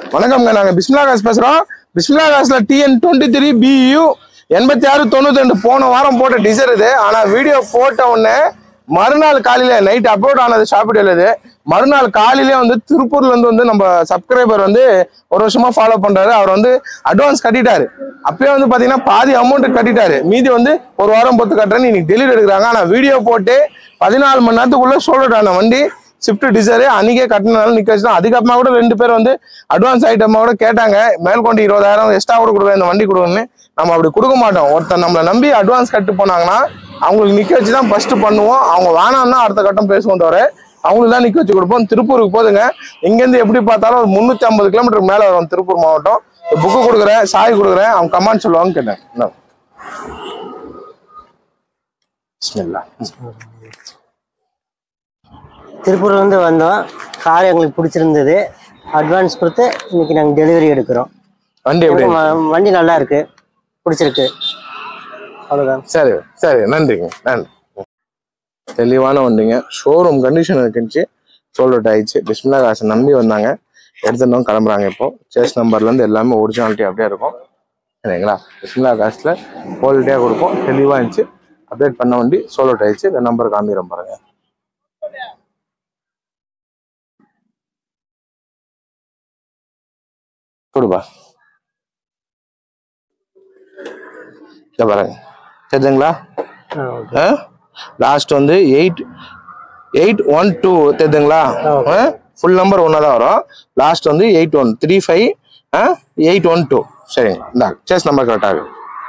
வணக்கம்ங்க நாங்க பிஸ்மிலா காஸ் பேசுறோம் பிஸ்மிலா காஸ்ல டிஎன் டுவெண்ட்டி த்ரீ பியூ எண்பத்தி ஆறு தொண்ணூத்தி ரெண்டு போன வாரம் போட்ட டீசர் இது ஆனா வீடியோ போட்ட உடனே மறுநாள் காலையில நைட் அப்லோட் ஆனது ஷாப்பிடியில் இது மறுநாள் காலையிலே வந்து திருப்பூர்ல இருந்து வந்து நம்ம சப்ஸ்கிரைபர் வந்து ஒரு வருஷமா ஃபாலோ பண்றாரு அவர் வந்து அட்வான்ஸ் கட்டிட்டாரு அப்பயே வந்து பாத்தீங்கன்னா பாதி அமௌண்ட் கட்டிட்டாரு மீதி வந்து ஒரு வாரம் பொறுத்து கட்டுறேன்னு இன்னைக்கு டெலிவரி எடுக்கிறாங்க ஆனா வீடியோ போட்டு பதினாலு மணி நேரத்துக்குள்ள சோல்ட் ஆன வண்டி ஸ்விஃப்ட் டிசைரு அன்னைக்கே கட்டினாலும் நிக்க வச்சு அதுக்கப்புறமா கூட ரெண்டு பேர் வந்து அட்வான்ஸ் ஐட்டமா கூட கேட்டாங்க மேல்கொண்டு இருபதாயிரம் எக்ஸ்ட்ரா கூட கொடுங்க இந்த வண்டி கொடுங்கன்னு நம்ம அப்படி கொடுக்க மாட்டோம் ஒருத்தர் நம்மளை நம்பி அட்வான்ஸ் கட்டு போனாங்கன்னா அவங்களுக்கு நிக்க வச்சு தான் ஃபர்ஸ்ட் பண்ணுவோம் அவங்க வேணாம்னா அடுத்த கட்டம் பேசுவோம் தவிர அவங்களுக்கு தான் நிக்க வச்சு கொடுப்போம் திருப்பூருக்கு போதுங்க இங்கேருந்து எப்படி பார்த்தாலும் ஒரு முந்நூற்றி ஐம்பது கிலோமீட்டருக்கு மேலே வரும் திருப்பூர் மாவட்டம் புக்கு கொடுக்குறேன் சாய் கொடுக்குறேன் அவங்க கமாண்ட் சொல்லுவாங்க கேட்டேன் என்ன? பிஸ்மில்லா. திருப்பூர்லேருந்து வந்தோம் கார் எங்களுக்கு பிடிச்சிருந்தது அட்வான்ஸ் கொடுத்து இன்னைக்கு நாங்கள் டெலிவரி எடுக்கிறோம் வண்டி எப்படி இருக்கு? வ- வண்டி நல்லா இருக்கு பிடிச்சிருக்கு அவ்வளோதான் சரி சரி நன்றிங்க நன்றி தெளிவான வண்டிங்க ஷோரூம் கண்டிஷன் இருக்குச்சு சோல்ட் ஆயிடுச்சு பிஸ்மிலா காசை நம்பி வந்தாங்க எடுத்துட்டோம் கிளம்புறாங்க இப்போ சேஸ் நம்பர்லேருந்து எல்லாமே ஒரிஜினாலிட்டி அப்படியே இருக்கும் சரிங்களா பிஸ்மிலா காசில் குவாலிட்டியாக கொடுப்போம் தெளிவாக இருந்துச்சு அப்டேட் பண்ண வண்டி சோல்ட் ஆயிடுச்சு இந்த நம்பர் காமிக்கிறோம் பாருங்க கொடுப்பா இதை பாருங்க தெரியுதுங்களா ஆ ஓகே லாஸ்ட் வந்து எயிட் எயிட் ஒன் டூ தெரியுதுங்களா ஃபுல் நம்பர் ஒன்றா தான் வரும் லாஸ்ட் வந்து eight one three five eight one two சரிங்க இந்த சேஸ் நம்பர் கரெக்டாக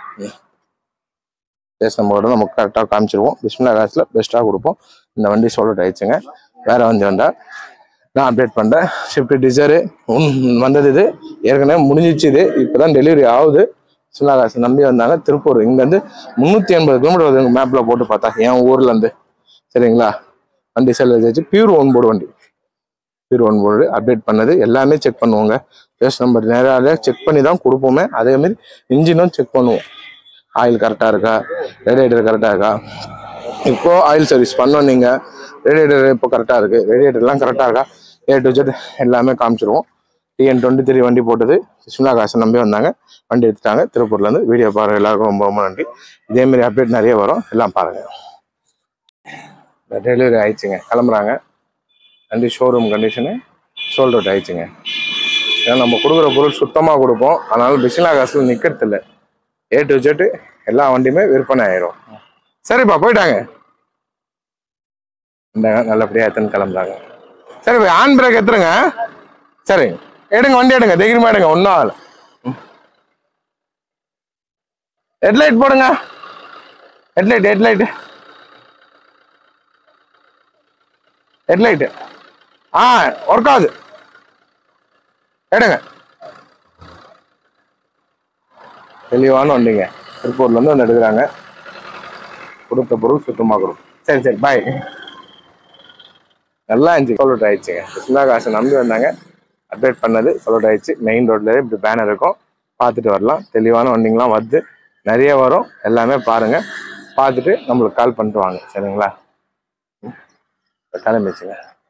சேஸ் நம்பரோட நம்ம கரெக்டாக காமிச்சிருவோம் பிஸ்மிலா காசில் பெஸ்ட்டாக கொடுப்போம் இந்த வண்டி சொல்லிட்டு ஆயிடுச்சுங்க வேற வண்டி வந்தா நான் அப்டேட் பண்ணுறேன் ஷிஃப்ட் டிசைரு வந்தது இது ஏற்கனவே முடிஞ்சிச்சு இது இப்போ தான் டெலிவரி ஆகுது சிலாகாசு நம்பி வந்தாங்க திருப்பூர் இங்கேருந்து முந்நூற்றி எண்பது கிலோமீட்டர் வருது மேப்பில் போட்டு பார்த்தா என் ஊர்லேருந்து சரிங்களா வண்டி செல் வச்சு பியூர் ஒன் போர்டு வண்டி பியூர் ஒன் போர்டு அப்டேட் பண்ணது எல்லாமே செக் பண்ணுவோங்க பேஸ் நம்பர் நேராக செக் பண்ணி தான் கொடுப்போமே அதே மாதிரி இன்ஜினும் செக் பண்ணுவோம் ஆயில் கரெக்டாக இருக்கா ரேடியேட்டர் கரெக்டாக இருக்கா இப்போ ஆயில் சர்வீஸ் பண்ணோம் நீங்கள் ரேடியேட்டர் இப்போ கரெக்டாக இருக்குது ரேடியேட்டர்லாம் கரெக்டாக இருக்கா ஏ டு ஜெட் எல்லாமே காமிச்சிருவோம் டிஎன் டுவெண்ட்டி த்ரீ வண்டி போட்டது சுஷ்மிலா காசை நம்பி வந்தாங்க வண்டி எடுத்துட்டாங்க திருப்பூர்லேருந்து வீடியோ பாருங்க எல்லாருக்கும் ரொம்ப ரொம்ப நன்றி இதேமாரி அப்டேட் நிறைய வரும் எல்லாம் பாருங்க டெலிவரி ஆயிடுச்சுங்க கிளம்புறாங்க வண்டி ஷோரூம் கண்டிஷனு சோல்ட் அவுட் ஆயிடுச்சுங்க ஏன்னா நம்ம கொடுக்குற பொருள் சுத்தமாக கொடுப்போம் அதனால பிஸ்மிலா காசில் நிற்கிறது இல்லை ஏ டு ஜெட் எல்லா வண்டியுமே விற்பனை ஆயிரும் சரிப்பா போயிட்டாங்க இந்தாங்க நல்லபடியாக எத்தனை கிளம்புறாங்க சரி போய் ஆன் பிரேக் எத்துருங்க சரிங்க எடுங்க வண்டி எடுங்க தைரியமா எடுங்க ஒன்றும் ஆகல ஹெட்லைட் போடுங்க ஹெட்லைட் ஹெட்லைட் ஹெட்லைட் ஆ ஒர்க் ஆகுது எடுங்க தெளிவான வண்டிங்க திருப்பூர்ல இருந்து வந்து எடுக்கிறாங்க கொடுத்த பொருள் சுத்தமாக கொடுக்கும் சரி சரி பாய் நல்லா இருந்துச்சு சொல்லிட்டு ஆயிடுச்சுங்க கிருஷ்ணா காசை நம்பி வந்தாங்க அப்டேட் பண்ணது சொல்லிட்டு ஆயிடுச்சு மெயின் ரோட்ல இப்படி பேனர் இருக்கும் பார்த்துட்டு வரலாம் தெளிவான வண்டிங்களாம் வருது நிறைய வரும் எல்லாமே பாருங்க பார்த்துட்டு நம்மளுக்கு கால் பண்ணிட்டு வாங்க சரிங்களா ம். கிளம்பிச்சுங்க